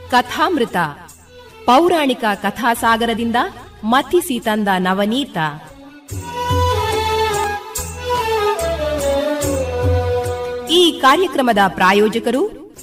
ಕಥಾಮೃತ ಪೌರಾಣಿಕ ಕಥಾಸಾಗರದಿಂದ ಮಥಿಸಿ ತಂದ ನವನೀತ ಈ ಕಾರ್ಯಕ್ರಮದ ಪ್ರಾಯೋಜಕರು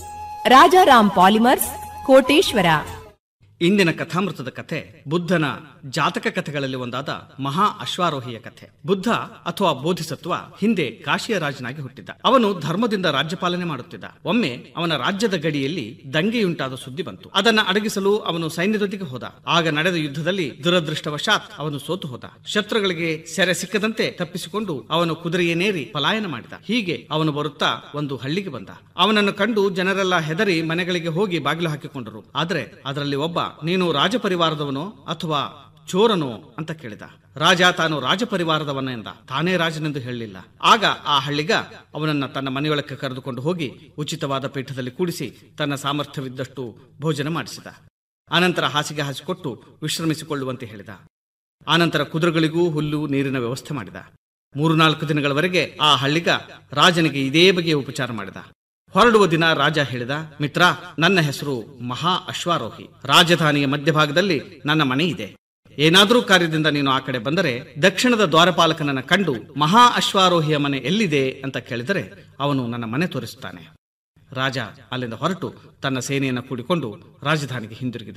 ರಾಜಾರಾಮ್ ಪಾಲಿಮರ್ಸ್ ಕೋಟೇಶ್ವರ ಇಂದಿನ ಕಥಾಮೃತದ ಕಥೆ ಬುದ್ಧನ ಜಾತಕ ಕಥೆಗಳಲ್ಲಿ ಒಂದಾದ ಮಹಾ ಅಶ್ವಾರೋಹಿಯ ಕಥೆ ಬುದ್ಧ ಅಥವಾ ಬೋಧಿಸತ್ವ ಹಿಂದೆ ಕಾಶಿಯ ರಾಜನಾಗಿ ಹುಟ್ಟಿದ್ದ ಅವನು ಧರ್ಮದಿಂದ ರಾಜ್ಯಪಾಲನೆ ಮಾಡುತ್ತಿದ್ದ ಒಮ್ಮೆ ಅವನ ರಾಜ್ಯದ ಗಡಿಯಲ್ಲಿ ದಂಗೆಯುಂಟಾದ ಸುದ್ದಿ ಬಂತು ಅದನ್ನ ಅಡಗಿಸಲು ಅವನು ಸೈನ್ಯದೊಂದಿಗೆ ಹೋದ ಆಗ ನಡೆದ ಯುದ್ಧದಲ್ಲಿ ದುರದೃಷ್ಟವಶಾತ್ ಅವನು ಸೋತು ಹೋದ ಶತ್ರುಗಳಿಗೆ ಸೆರೆ ಸಿಕ್ಕದಂತೆ ತಪ್ಪಿಸಿಕೊಂಡು ಅವನು ಕುದುರೆಯನ್ನೇರಿ ಪಲಾಯನ ಮಾಡಿದ ಹೀಗೆ ಅವನು ಬರುತ್ತಾ ಒಂದು ಹಳ್ಳಿಗೆ ಬಂದ ಅವನನ್ನು ಕಂಡು ಜನರೆಲ್ಲ ಹೆದರಿ ಮನೆಗಳಿಗೆ ಹೋಗಿ ಬಾಗಿಲು ಹಾಕಿಕೊಂಡರು ಆದ್ರೆ ಅದರಲ್ಲಿ ಒಬ್ಬ ನೀನು ರಾಜಪರಿವಾರದವನೋ ಅಥವಾ ಚೋರನೋ ಅಂತ ಕೇಳಿದ ರಾಜ ತಾನು ರಾಜಪರಿವಾರದವನ ಎಂದ ತಾನೇ ರಾಜನೆಂದು ಹೇಳಲಿಲ್ಲ ಆಗ ಆ ಹಳ್ಳಿಗ ಅವನನ್ನ ತನ್ನ ಮನೆಯೊಳಕ್ಕೆ ಕರೆದುಕೊಂಡು ಹೋಗಿ ಉಚಿತವಾದ ಪೀಠದಲ್ಲಿ ಕೂಡಿಸಿ ತನ್ನ ಸಾಮರ್ಥ್ಯವಿದ್ದಷ್ಟು ಭೋಜನ ಮಾಡಿಸಿದ ಆನಂತರ ಹಾಸಿಗೆ ಹಾಸಿಕೊಟ್ಟು ವಿಶ್ರಮಿಸಿಕೊಳ್ಳುವಂತೆ ಹೇಳಿದ ಆನಂತರ ಕುದುರೆಗಳಿಗೂ ಹುಲ್ಲು ನೀರಿನ ವ್ಯವಸ್ಥೆ ಮಾಡಿದ ಮೂರು ನಾಲ್ಕು ದಿನಗಳವರೆಗೆ ಆ ಹಳ್ಳಿಗ ರಾಜನಿಗೆ ಇದೇ ಬಗೆಯ ಉಪಚಾರ ಮಾಡಿದ ಹೊರಡುವ ದಿನ ರಾಜ ಹೇಳಿದ ಮಿತ್ರ ನನ್ನ ಹೆಸರು ಮಹಾ ಅಶ್ವಾರೋಹಿ ರಾಜಧಾನಿಯ ಮಧ್ಯಭಾಗದಲ್ಲಿ ನನ್ನ ಮನೆ ಇದೆ ಏನಾದರೂ ಕಾರ್ಯದಿಂದ ನೀನು ಆ ಕಡೆ ಬಂದರೆ ದಕ್ಷಿಣದ ದ್ವಾರಪಾಲಕನನ್ನ ಕಂಡು ಮಹಾ ಅಶ್ವಾರೋಹಿಯ ಮನೆ ಎಲ್ಲಿದೆ ಅಂತ ಕೇಳಿದರೆ ಅವನು ನನ್ನ ಮನೆ ತೋರಿಸುತ್ತಾನೆ ರಾಜ ಅಲ್ಲಿಂದ ಹೊರಟು ತನ್ನ ಸೇನೆಯನ್ನು ಕೂಡಿಕೊಂಡು ರಾಜಧಾನಿಗೆ ಹಿಂದಿರುಗಿದ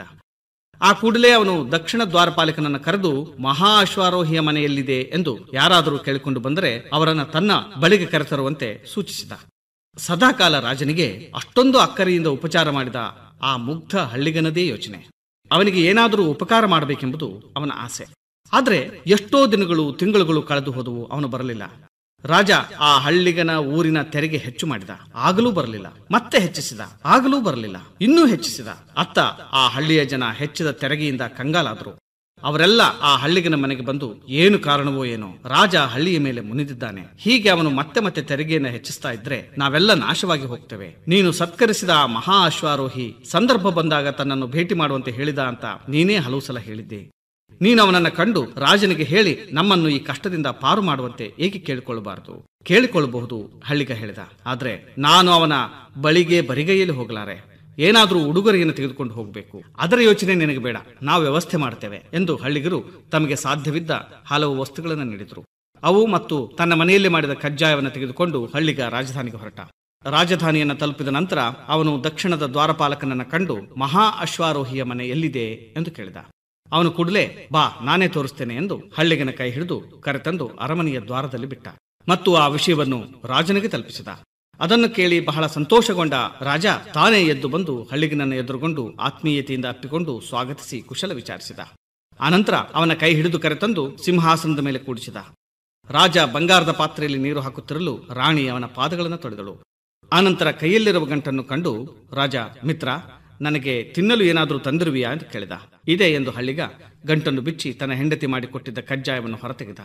ಆ ಕೂಡಲೇ ಅವನು ದಕ್ಷಿಣ ದ್ವಾರಪಾಲಕನನ್ನು ಕರೆದು ಮಹಾ ಅಶ್ವಾರೋಹಿಯ ಮನೆಯಲ್ಲಿದೆ ಎಂದು ಯಾರಾದರೂ ಕೇಳಿಕೊಂಡು ಬಂದರೆ ಅವರನ್ನ ತನ್ನ ಬಳಿಗೆ ಕರೆತರುವಂತೆ ಸೂಚಿಸಿದ ಸದಾಕಾಲ ರಾಜನಿಗೆ ಅಷ್ಟೊಂದು ಅಕ್ಕರೆಯಿಂದ ಉಪಚಾರ ಮಾಡಿದ ಆ ಮುಗ್ಧ ಹಳ್ಳಿಗನದೇ ಯೋಚನೆ ಅವನಿಗೆ ಏನಾದರೂ ಉಪಕಾರ ಮಾಡಬೇಕೆಂಬುದು ಅವನ ಆಸೆ ಆದ್ರೆ ಎಷ್ಟೋ ದಿನಗಳು ತಿಂಗಳುಗಳು ಕಳೆದು ಹೋದವು ಅವನು ಬರಲಿಲ್ಲ ರಾಜ ಆ ಹಳ್ಳಿಗನ ಊರಿನ ತೆರಿಗೆ ಹೆಚ್ಚು ಮಾಡಿದ ಆಗಲೂ ಬರಲಿಲ್ಲ ಮತ್ತೆ ಹೆಚ್ಚಿಸಿದ ಆಗಲೂ ಬರಲಿಲ್ಲ ಇನ್ನೂ ಹೆಚ್ಚಿಸಿದ ಅತ್ತ ಆ ಹಳ್ಳಿಯ ಜನ ಹೆಚ್ಚಿದ ತೆರಿಗೆಯಿಂದ ಕಂಗಾಲಾದರು ಅವರೆಲ್ಲ ಆ ಹಳ್ಳಿಗನ ಮನೆಗೆ ಬಂದು ಏನು ಕಾರಣವೋ ಏನೋ ರಾಜ ಹಳ್ಳಿಯ ಮೇಲೆ ಮುನಿದಿದ್ದಾನೆ ಹೀಗೆ ಅವನು ಮತ್ತೆ ಮತ್ತೆ ತೆರಿಗೆಯನ್ನು ಹೆಚ್ಚಿಸ್ತಾ ಇದ್ರೆ ನಾವೆಲ್ಲ ನಾಶವಾಗಿ ಹೋಗ್ತೇವೆ ನೀನು ಸತ್ಕರಿಸಿದ ಆ ಮಹಾ ಅಶ್ವಾರೋಹಿ ಸಂದರ್ಭ ಬಂದಾಗ ತನ್ನನ್ನು ಭೇಟಿ ಮಾಡುವಂತೆ ಹೇಳಿದ ಅಂತ ನೀನೇ ಹಲವು ಸಲ ಹೇಳಿದ್ದೆ ನೀನು ಅವನನ್ನ ಕಂಡು ರಾಜನಿಗೆ ಹೇಳಿ ನಮ್ಮನ್ನು ಈ ಕಷ್ಟದಿಂದ ಪಾರು ಮಾಡುವಂತೆ ಏಕೆ ಕೇಳಿಕೊಳ್ಳಬಾರದು ಕೇಳಿಕೊಳ್ಳಬಹುದು ಹಳ್ಳಿಗ ಹೇಳಿದ ಆದ್ರೆ ನಾನು ಅವನ ಬಳಿಗೆ ಬರಿಗೈಯಲ್ಲಿ ಹೋಗಲಾರೆ ಏನಾದರೂ ಉಡುಗೊರೆಯನ್ನು ತೆಗೆದುಕೊಂಡು ಹೋಗಬೇಕು ಅದರ ಯೋಚನೆ ನಿನಗೆ ಬೇಡ ನಾವು ವ್ಯವಸ್ಥೆ ಮಾಡ್ತೇವೆ ಎಂದು ಹಳ್ಳಿಗರು ತಮಗೆ ಸಾಧ್ಯವಿದ್ದ ಹಲವು ವಸ್ತುಗಳನ್ನು ನೀಡಿದರು ಅವು ಮತ್ತು ತನ್ನ ಮನೆಯಲ್ಲಿ ಮಾಡಿದ ಕಜ್ಜಾಯವನ್ನು ತೆಗೆದುಕೊಂಡು ಹಳ್ಳಿಗ ರಾಜಧಾನಿಗೆ ಹೊರಟ ರಾಜಧಾನಿಯನ್ನು ತಲುಪಿದ ನಂತರ ಅವನು ದಕ್ಷಿಣದ ದ್ವಾರಪಾಲಕನನ್ನ ಕಂಡು ಮಹಾ ಅಶ್ವಾರೋಹಿಯ ಮನೆ ಎಲ್ಲಿದೆ ಎಂದು ಕೇಳಿದ ಅವನು ಕೂಡಲೇ ಬಾ ನಾನೇ ತೋರಿಸ್ತೇನೆ ಎಂದು ಹಳ್ಳಿಗನ ಕೈ ಹಿಡಿದು ಕರೆತಂದು ಅರಮನೆಯ ದ್ವಾರದಲ್ಲಿ ಬಿಟ್ಟ ಮತ್ತು ಆ ವಿಷಯವನ್ನು ರಾಜನಿಗೆ ತಲುಪಿಸಿದ ಅದನ್ನು ಕೇಳಿ ಬಹಳ ಸಂತೋಷಗೊಂಡ ರಾಜ ತಾನೇ ಎದ್ದು ಬಂದು ಹಳ್ಳಿಗನನ್ನು ಎದುರುಗೊಂಡು ಆತ್ಮೀಯತೆಯಿಂದ ಅಪ್ಪಿಕೊಂಡು ಸ್ವಾಗತಿಸಿ ಕುಶಲ ವಿಚಾರಿಸಿದ ಆನಂತರ ಅವನ ಕೈ ಹಿಡಿದು ಕರೆತಂದು ಸಿಂಹಾಸನದ ಮೇಲೆ ಕೂಡಿಸಿದ ರಾಜ ಬಂಗಾರದ ಪಾತ್ರೆಯಲ್ಲಿ ನೀರು ಹಾಕುತ್ತಿರಲು ರಾಣಿ ಅವನ ಪಾದಗಳನ್ನು ತೊಳೆದಳು ಆನಂತರ ಕೈಯಲ್ಲಿರುವ ಗಂಟನ್ನು ಕಂಡು ರಾಜ ಮಿತ್ರ ನನಗೆ ತಿನ್ನಲು ಏನಾದರೂ ತಂದಿರುವಿಯಾ ಎಂದು ಕೇಳಿದ ಇದೆ ಎಂದು ಹಳ್ಳಿಗ ಗಂಟನ್ನು ಬಿಚ್ಚಿ ತನ್ನ ಹೆಂಡತಿ ಮಾಡಿಕೊಟ್ಟಿದ್ದ ಕಜ್ಜಾಯವನ್ನು ಹೊರತೆಗೆದ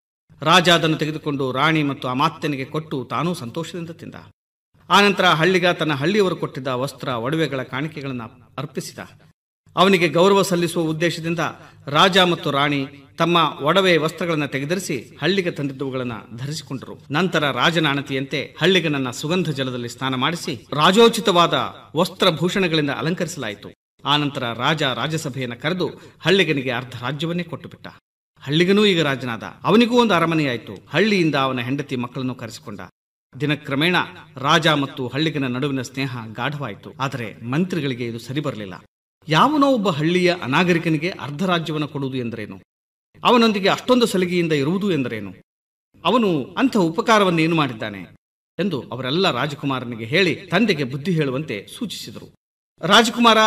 ರಾಜ ಅದನ್ನು ತೆಗೆದುಕೊಂಡು ರಾಣಿ ಮತ್ತು ಅಮಾತ್ಯನಿಗೆ ಕೊಟ್ಟು ತಾನೂ ಸಂತೋಷದಿಂದ ತಿಂದ ಆನಂತರ ಹಳ್ಳಿಗ ತನ್ನ ಹಳ್ಳಿಯವರು ಕೊಟ್ಟಿದ್ದ ವಸ್ತ್ರ ಒಡವೆಗಳ ಕಾಣಿಕೆಗಳನ್ನು ಅರ್ಪಿಸಿದ ಅವನಿಗೆ ಗೌರವ ಸಲ್ಲಿಸುವ ಉದ್ದೇಶದಿಂದ ರಾಜ ಮತ್ತು ರಾಣಿ ತಮ್ಮ ಒಡವೆ ವಸ್ತ್ರಗಳನ್ನು ತೆಗೆದರಿಸಿ ಹಳ್ಳಿಗೆ ತಂದಿದ್ದುವುಗಳನ್ನು ಧರಿಸಿಕೊಂಡರು ನಂತರ ರಾಜನ ಅಣತಿಯಂತೆ ಹಳ್ಳಿಗನನ್ನ ಸುಗಂಧ ಜಲದಲ್ಲಿ ಸ್ನಾನ ಮಾಡಿಸಿ ರಾಜೋಚಿತವಾದ ವಸ್ತ್ರಭೂಷಣಗಳಿಂದ ಅಲಂಕರಿಸಲಾಯಿತು ಆನಂತರ ರಾಜ ರಾಜಸಭೆಯನ್ನು ಕರೆದು ಹಳ್ಳಿಗನಿಗೆ ಅರ್ಧ ರಾಜ್ಯವನ್ನೇ ಕೊಟ್ಟುಬಿಟ್ಟ ಹಳ್ಳಿಗನೂ ಈಗ ರಾಜನಾದ ಅವನಿಗೂ ಒಂದು ಅರಮನೆಯಾಯಿತು ಹಳ್ಳಿಯಿಂದ ಅವನ ಹೆಂಡತಿ ಮಕ್ಕಳನ್ನು ಕರೆಸಿಕೊಂಡ ದಿನಕ್ರಮೇಣ ರಾಜ ಮತ್ತು ಹಳ್ಳಿಗನ ನಡುವಿನ ಸ್ನೇಹ ಗಾಢವಾಯಿತು ಆದರೆ ಮಂತ್ರಿಗಳಿಗೆ ಇದು ಸರಿ ಬರಲಿಲ್ಲ ಯಾವನೋ ಒಬ್ಬ ಹಳ್ಳಿಯ ಅನಾಗರಿಕನಿಗೆ ಅರ್ಧ ರಾಜ್ಯವನ್ನು ಕೊಡುವುದು ಎಂದರೇನು ಅವನೊಂದಿಗೆ ಅಷ್ಟೊಂದು ಸಲಿಗೆಯಿಂದ ಇರುವುದು ಎಂದರೇನು ಅವನು ಅಂಥ ಉಪಕಾರವನ್ನು ಏನು ಮಾಡಿದ್ದಾನೆ ಎಂದು ಅವರೆಲ್ಲ ರಾಜಕುಮಾರನಿಗೆ ಹೇಳಿ ತಂದೆಗೆ ಬುದ್ಧಿ ಹೇಳುವಂತೆ ಸೂಚಿಸಿದರು ರಾಜಕುಮಾರ